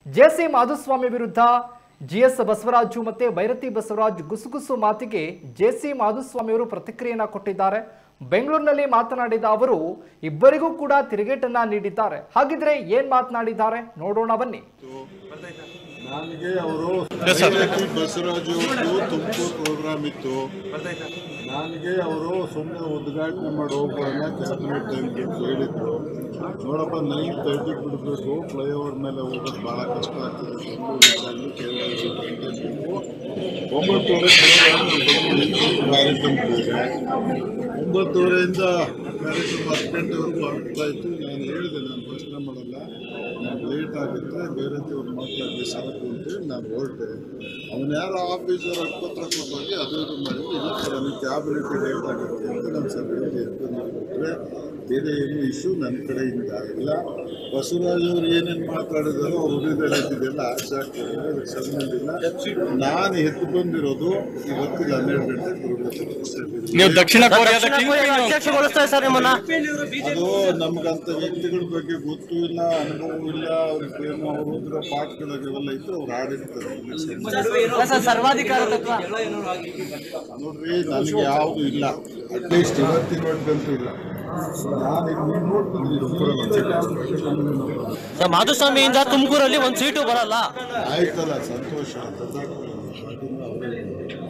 JC Madhuswamy ವಿರುದ್ಧ GS Basavaraju ಮತ್ತೆ ಭೈರತಿ ಬಸವರಾಜ್ ಗುಸುಗುಸು ಮಾತಿಗೆ ಜೆಸಿ ಮಾಧುಸ್ವಾಮಿ ಅವರು ಪ್ರತಿಕ್ರಿಯೆಯನ್ನ ಕೊಟ್ಟಿದ್ದಾರೆ ಬೆಂಗಳೂರಿನಲ್ಲಿ ಮಾತನಾಡಿದ ಅವರು ಇಬ್ಬರಿಗೂ ಕೂಡ ತಿರುಗೇಟನ್ನ ನೀಡಿದ್ದಾರೆ ಹಾಗಿದ್ರೆ ಏನ್ ಮಾತನಾಡಿದ್ದಾರೆ ನೋಡೋಣ ಬನ್ನಿ ನನಗೆ ಅವರು ಬಸವರಾಜು ಅವ್ರದ್ದು ತುಮಕೂರು ಪ್ರೋಗ್ರಾಮ್ ಇತ್ತು ನನಗೆ ಅವರು ಸುಮ್ಮನೆ ಉದ್ಘಾಟನೆ ಮಾಡಿ ಹೋಗೋಣ ಕ್ಯಾಬಿನೆಟ್ ಟೈಮ್ಗೆ ಅಂತ ಹೇಳಿದ್ರು ನೋಡಪ್ಪ ನೈನ್ ತರ್ಟಿ ಬಿಡಬೇಕು ಫ್ಲೈಓವರ್ ಮೇಲೆ ಹೋಗೋದು ಭಾಳ ಕಷ್ಟ ಆಗ್ತದೆ ಬೆಂಗಳೂರಿನಲ್ಲಿ ಕೇರಳ ಒಂಬತ್ತುವರೆ ಕಾರ್ಯಕ್ರಮ ಹೋದೆ ಒಂಬತ್ತುವರೆಯಿಂದ ಕಾರ್ಯಕ್ರಮ ಹತ್ತು ಗಂಟೆವರೆಗೂ ಆಗ್ತಾ ಇತ್ತು ನಾನು ಹೇಳಿದೆ ನಾನು ಪ್ರಶ್ನೆ ಮಾಡಲ್ಲ ನಾನು ಲೇಟ್ ಆಗುತ್ತೆ ಬೇರೆ ಅವ್ರು ಮಾತಾಡಿ ಸಾಕು ಅಂತೇಳಿ ನಾನು ಹೊರಟೆ ಅವನು ಯಾರೋ ಆಫೀಸರ್ ಪತ್ರ ಕೊಟ್ಟೋಗಿ ಅದು ಇದು ಮಾಡಿ ಇಲ್ಲ ಸರ್ ನನಗೆ ಕ್ಯಾಬಿನೆಟ್ ಲೇಟ್ ಆಗುತ್ತೆ ಅಂತ ನಮ್ಮ ಸಭೆಯಲ್ಲಿ ಎತ್ಕೊಂಡು ಬಿಟ್ಟರೆ ಬೇರೆ ಏನು ಇಶ್ಯೂ ನನ್ನ ಕಡೆಯಿಂದ ಇಲ್ಲ ಬಸವರಾಜ್ ಅವರು ಏನೇನು ಮಾತಾಡಿದಾರೋ ಅವ್ರು ಉಳಿದೆಲ್ಲ ಇದ್ದಿದ್ದೆಲ್ಲ ಆಚೆ ಆಗ್ತಾರೆ ಅದಕ್ಕೆ ಸಂಬಂಧ ಇಲ್ಲ ನಾನು ಎದ್ದು ಬಂದಿರೋದು ಇವತ್ತಿನ ಹನ್ನೆರಡು ಗಂಟೆ ಗುರುಗಳು ನೀವು ದಕ್ಷಿಣ ಕೊರಿಯಾದ ದಕ್ಷಿಣ ಕೊರಿಯಾ ಅಧ್ಯಕ್ಷಗೊಳಿಸ್ತಾರೆ ಸರ್ ನಿಮ್ಮನ್ನ ಅದು ನಮ್ಗಂತ ವ್ಯಕ್ತಿಗಳ ಬಗ್ಗೆ ಗೊತ್ತೂ ಇಲ್ಲ ಅನುಭವ ಇಲ್ಲ ಅವ್ರಿಗೆ ಏನು ಅವ್ರು ಓದಿರೋ ಪಾಠಗಳಾಗೆಲ್ಲ ಇತ್ತು ಅವ್ರು ಆಡಿರ್ತಾರೆ ಅಲ್ಲ ಸರ್ ಸರ್ವಾಧಿಕಾರ ತತ್ವ ನೋಡ್ರಿ ನನಗೆ ಯಾವುದು ಇಲ್ಲ ಅಟ್ಲೀಸ್ಟ್ ಇವತ್ತಿನ ಮಟ್ಟಂತೂ ಇಲ್ಲ ನಾನು ಈಗ ನೀವು ನೋಡ್ತೀನಿ ಸರ್ ಮಾಧುಸ್ವಾಮಿಯಿಂದ ತುಮಕೂರಲ್ಲಿ ಒಂದ್ ಸೀಟು ಬರಲ್ಲ ಆಯ್ತಲ್ಲ ಸಂತೋಷ ತಥಾಗತ.